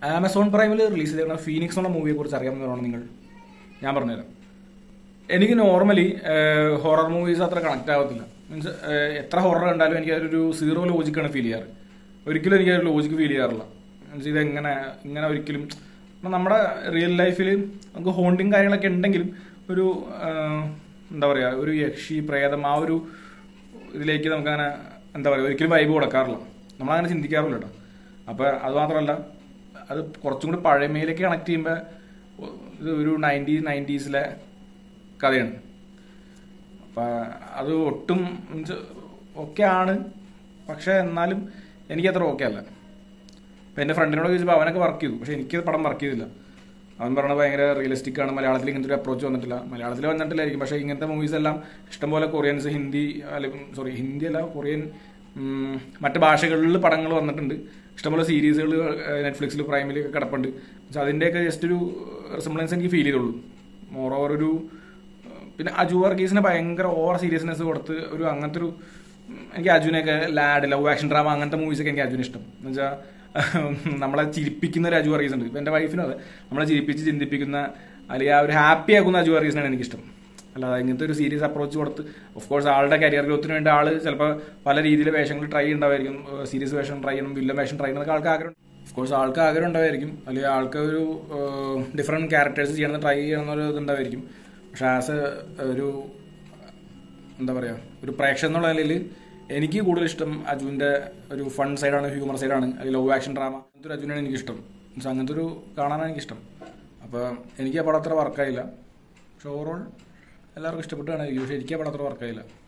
Amazon പ്രൈമിൽ release ചെയ്തിരുന്ന ഫീനിക്സ് എന്ന മൂവിയെ കുറിച്ച് അറിയാവുന്നവരാണ് നിങ്ങൾ ഞാൻ പറഞ്ഞുതരാം എനിക്ക് നോർമലി ഹൊറർ മൂവീസ് അത്ര കണക്ട് ആവത്തില്ല മീൻസ് എത്ര ഹൊറർ കണ്ടാലും എനിക്ക് അതൊരു സീറോ ലോജിക്കാണ് ഫീൽ ചെയ്യാറ് ഒരിക്കലും എനിക്ക് ഒരു ലോജിക്ക് ഫീൽ ചെയ്യാറില്ല മീൻസ് ഇത് എങ്ങനെ ഇങ്ങനെ ഒരിക്കലും ഇപ്പം നമ്മുടെ റിയൽ ലൈഫിൽ നമുക്ക് ഹോണ്ടിങ് കാര്യങ്ങളൊക്കെ ഉണ്ടെങ്കിലും ഒരു ആ, എന്താ പറയുക ഒരു യക്ഷി പ്രേതം ആ ഒരു ഇതിലേക്ക് നമുക്കങ്ങനെ എന്താ പറയുക ഒരിക്കലും വൈബ് കൊടുക്കാറില്ല നമ്മളങ്ങനെ ചിന്തിക്കാറില്ല കേട്ടോ അപ്പോൾ അത് മാത്രമല്ല അത് കുറച്ചും കൂടി പഴമയിലേക്ക് കണക്ട് ചെയ്യുമ്പോൾ ഇത് ഒരു നയൻറ്റി നയൻറ്റീസിലെ കഥയാണ് അപ്പം അത് ഒട്ടും മീൻസ് ഓക്കെ ആണ് പക്ഷേ എന്നാലും എനിക്കത്ര ഓക്കെ അല്ല ഇപ്പം എൻ്റെ ഫ്രണ്ടിനോട് ചോദിച്ചപ്പോൾ അവനൊക്കെ വർക്ക് ചെയ്തു പക്ഷേ എനിക്ക് പടം വർക്ക് ചെയ്തില്ല അവൻ പറഞ്ഞത് ഭയങ്കര റിയലിസ്റ്റിക് ആണ് മലയാളത്തിൽ ഇങ്ങനത്തെ ഒരു അപ്രോച്ച് വന്നിട്ടില്ല മലയാളത്തിൽ വന്നിട്ടില്ലായിരിക്കും പക്ഷേ ഇങ്ങനത്തെ മൂവീസ് എല്ലാം ഇഷ്ടംപോലെ കൊറിയൻസ് ഹിന്ദി അല്ലെങ്കിൽ സോറി ഹിന്ദി അല്ല കൊറിയൻ ഉം, മറ്റ് ഭാഷകളിൽ പടങ്ങൾ വന്നിട്ടുണ്ട് ഇഷ്ടംപോലെ സീരീസുകൾ നെറ്റ്ഫ്ലിക്സിൽ പ്രൈമിൽ കിടപ്പുണ്ട് പക്ഷെ അതിൻ്റെയൊക്കെ ജസ്റ്റ് ഒരു റിസംബ്ലൻസ് എനിക്ക് ഫീൽ ചെയ്തുള്ളൂ മോർ ഓവർ ഒരു പിന്നെ അജു വർഗീസിന് ഭയങ്കര ഓവർ സീരിയസ്നെസ് കൊടുത്ത് ഒരു അങ്ങനത്തെ ഒരു ഉം, എനിക്ക് അജുവിനെയൊക്കെ ലാഡ് ലവ് ആക്ഷൻ ഡ്രാമ അങ്ങനത്തെ മൂവീസൊക്കെ എനിക്ക് അജുവിന് ഇഷ്ടം എന്ന് വെച്ചാൽ നമ്മളെ ചിരിപ്പിക്കുന്ന ഒരു അജു വർഗീസ് ഉണ്ട് ഇപ്പം എൻ്റെ വൈഫിനും അതെ നമ്മളെ ചിരിപ്പിച്ച് ചിന്തിപ്പിക്കുന്ന അല്ലെങ്കിൽ ആ ഒരു ഹാപ്പി ആക്കുന്ന അജു വർഗീസിനാണ് എനിക്കിഷ്ടം അല്ലാതെ ഇങ്ങനത്തെ ഒരു സീരിയസ് അപ്രോച്ച് കൊടുത്ത് ഓഫ് കോഴ്സ് ആളുടെ കരിയർ ഗ്രോത്തിന് വേണ്ടി ആള് ചിലപ്പോൾ പല രീതിയിലെ വേഷങ്ങൾ ട്രൈ ഉണ്ടാവായിരിക്കും സീരിയസ് വേഷം ട്രൈ ചെയ്യണം വില്ലൻ വേഷം ട്രൈ ചെയ്യണമെന്നൊക്കെ ആൾക്ക് ആഗ്രഹം ഓഫ് കോഴ്സ് ആൾക്ക് ആഗ്രഹം ഉണ്ടാവായിരിക്കും അല്ലെങ്കിൽ ആൾക്ക് ഒരു ഡിഫറെൻറ്റ് ക്യാരക്ടേഴ്സ് ചെയ്യണം ട്രൈ ചെയ്യണം എന്നൊരു ഇതുണ്ടാവായിരിക്കും പക്ഷെ ആസ് എ ഒരു എന്താ പറയുക ഒരു പ്രേക്ഷകൻ എന്നുള്ള നിലയിൽ എനിക്ക് കൂടുതൽ ഇഷ്ടം അജുവിൻ്റെ ഒരു ഫൺ സൈഡാണ് ഹ്യൂമർ സൈഡാണ് അല്ലെങ്കിൽ ലവ് ആക്ഷൻ ഡ്രാമ അങ്ങനത്തെ ഒരു അജുവിനാണ് എനിക്കിഷ്ടം മീൻസ് അങ്ങനത്തെ ഒരു കാണാനാണ് എനിക്കിഷ്ടം അപ്പോൾ എനിക്ക് ആ പടം അത്ര വർക്കായില്ല പക്ഷെ ഓവറോൾ എല്ലാവർക്കും ഇഷ്ടപ്പെട്ടാണ് പക്ഷേ എനിക്ക് ആ പടം അത്ര വർക്കായില്ല